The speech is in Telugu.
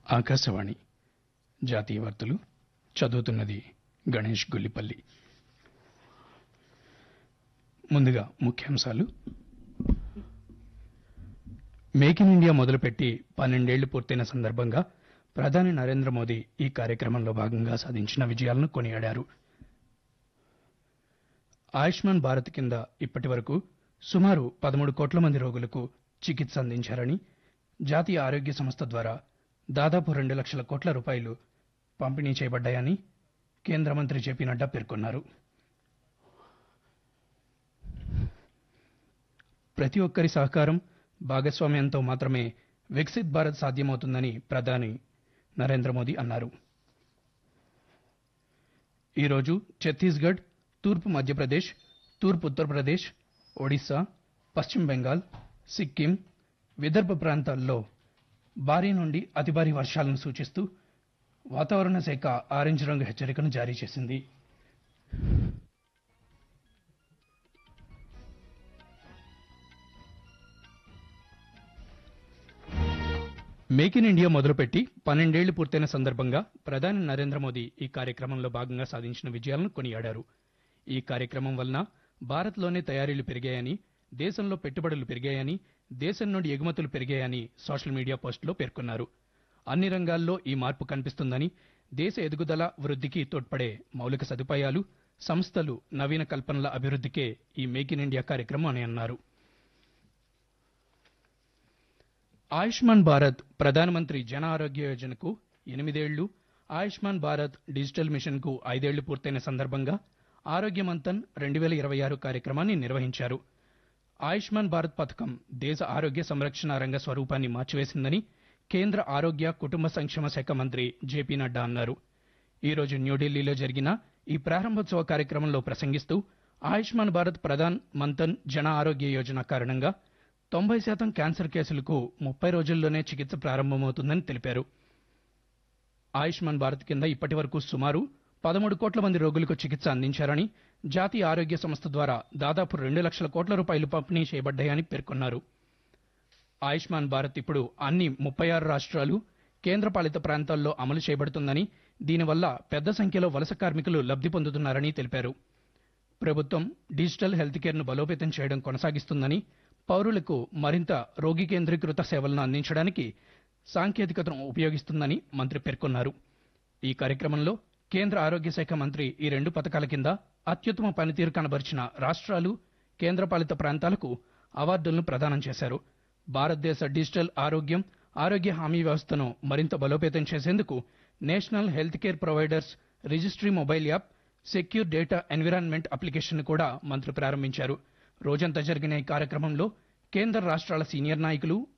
ఆకాశవాణి జాతీయ వార్తలు చదువుతున్నది గణేష్ గుల్లిపల్లి ముందుగా ముఖ్యాంశాలు మేక్ ఇన్ ఇండియా మొదలుపెట్టి పన్నెండేళ్లు పూర్తయిన సందర్భంగా ప్రధాని నరేంద్ర మోదీ ఈ కార్యక్రమంలో భాగంగా సాధించిన విజయాలను కొనియాడారు ఆయుష్మాన్ భారత్ కింద ఇప్పటి వరకు సుమారు పదమూడు కోట్ల మంది రోగులకు చికిత్స అందించారని జాతీయ ఆరోగ్య సంస్థ ద్వారా దాదాపు రెండు లక్షల కోట్ల రూపాయలు పంపిణీ చేయబడ్డాయని కేంద్ర మంత్రి జేపీ నడ్డా పేర్కొన్నారు ప్రతి ఒక్కరి సహకారం భాగస్వామ్యంతో మాత్రమే వికసిత్ భారత్ సాధ్యమవుతుందని ప్రధాని నరేంద్ర మోదీ అన్నారు ఈరోజు ఛత్తీస్గఢ్ తూర్పు మధ్యప్రదేశ్ తూర్పు ఉత్తరప్రదేశ్ ఒడిశా పశ్చిమ బెంగాల్ సిక్కిం విదర్భ ప్రాంతాల్లో భారీ నుండి అతి భారీ వర్షాలను సూచిస్తూ వాతావరణ శాఖ ఆరెంజ్ రంగు హెచ్చరికను జారీ చేసింది మేక్ ఇన్ ఇండియా మొదలుపెట్టి పన్నెండేళ్లు పూర్తయిన సందర్భంగా ప్రధాని నరేంద్ర మోదీ ఈ కార్యక్రమంలో భాగంగా సాధించిన విజయాలను కొనియాడారు ఈ కార్యక్రమం వలన భారత్లోనే తయారీలు పెరిగాయని దేశంలో పెట్టుబడులు పెరిగాయని దేశం నుండి ఎగుమతులు పెరిగాయని సోషల్ మీడియా పోస్టులో పేర్కొన్నారు అన్ని రంగాల్లో ఈ మార్పు కనిపిస్తుందని దేశ ఎదుగుదల వృద్ధికి తోడ్పడే మౌలిక సదుపాయాలు సంస్థలు నవీన కల్పనల అభివృద్ధికే ఈ మేక్ ఇన్ ఇండియా కార్యక్రమం అని అన్నారు ఆయుష్మాన్ భారత్ ప్రధానమంత్రి జన ఆరోగ్య యోజనకు ఎనిమిదేళ్లు ఆయుష్మాన్ భారత్ డిజిటల్ మిషన్ కు ఐదేళ్లు పూర్తయిన సందర్భంగా ఆరోగ్య మంతన్ రెండు వేల ఇరవై ఆరు కార్యక్రమాన్ని నిర్వహించారు ఆయుష్మాన్ భారత్ పథకం దేశ ఆరోగ్య సంరక్షణ రంగ స్వరూపాన్ని మార్చివేసిందని కేంద్ర ఆరోగ్య కుటుంబ సంక్షేమ శాఖ మంత్రి జేపీ నడ్డా అన్నారు ఈ రోజు న్యూఢిల్లీలో జరిగిన ఈ ప్రారంభోత్సవ కార్యక్రమంలో ప్రసంగిస్తూ ఆయుష్మాన్ భారత్ ప్రధాన్ మంతన్ జన ఆరోగ్య యోజన కారణంగా తొంభై శాతం క్యాన్సర్ కేసులకు ముప్పై రోజుల్లోనే చికిత్స ప్రారంభమవుతుందని తెలిపారు ఆయుష్మాన్ భారత్ కింద ఇప్పటి వరకు సుమారు పదమూడు కోట్ల మంది రోగులకు చికిత్స అందించారని జాతీయ ఆరోగ్య సంస్థ ద్వారా దాదాపు రెండు లక్షల కోట్ల రూపాయలు పంపిణీ చేయబడ్డాయని పేర్కొన్నారు ఆయుష్మాన్ భారత్ ఇప్పుడు అన్ని ముప్పై ఆరు రాష్ట్రాలు కేంద్రపాలిత ప్రాంతాల్లో అమలు చేయబడుతుందని దీనివల్ల పెద్ద సంఖ్యలో వలస కార్మికులు లబ్ధి పొందుతున్నారని తెలిపారు ప్రభుత్వం డిజిటల్ హెల్త్ కేర్ను బలోపేతం చేయడం కొనసాగిస్తుందని పౌరులకు మరింత రోగి కేంద్రీకృత సేవలను అందించడానికి సాంకేతికతను ఉపయోగిస్తుందని మంత్రి పేర్కొన్నారు ఈ కార్యక్రమంలో కేంద్ర ఆరోగ్య శాఖ మంత్రి ఈ రెండు పథకాల కింద అత్యుత్తమ పనితీరు కనబరిచిన రాష్ట్రాలు కేంద్రపాలిత ప్రాంతాలకు అవార్డులను ప్రదానం చేశారు భారతదేశ డిజిటల్ ఆరోగ్యం ఆరోగ్య హామీ వ్యవస్థను మరింత బలోపేతం చేసేందుకు national health care providers registry mobile app secure data environment application కూడా మంత్రి ప్రారంభించారు రోజంతా జరిగిన ఈ కార్యక్రమంలో కేంద్ర రాష్ట్రాల సీనియర్ నాయకులు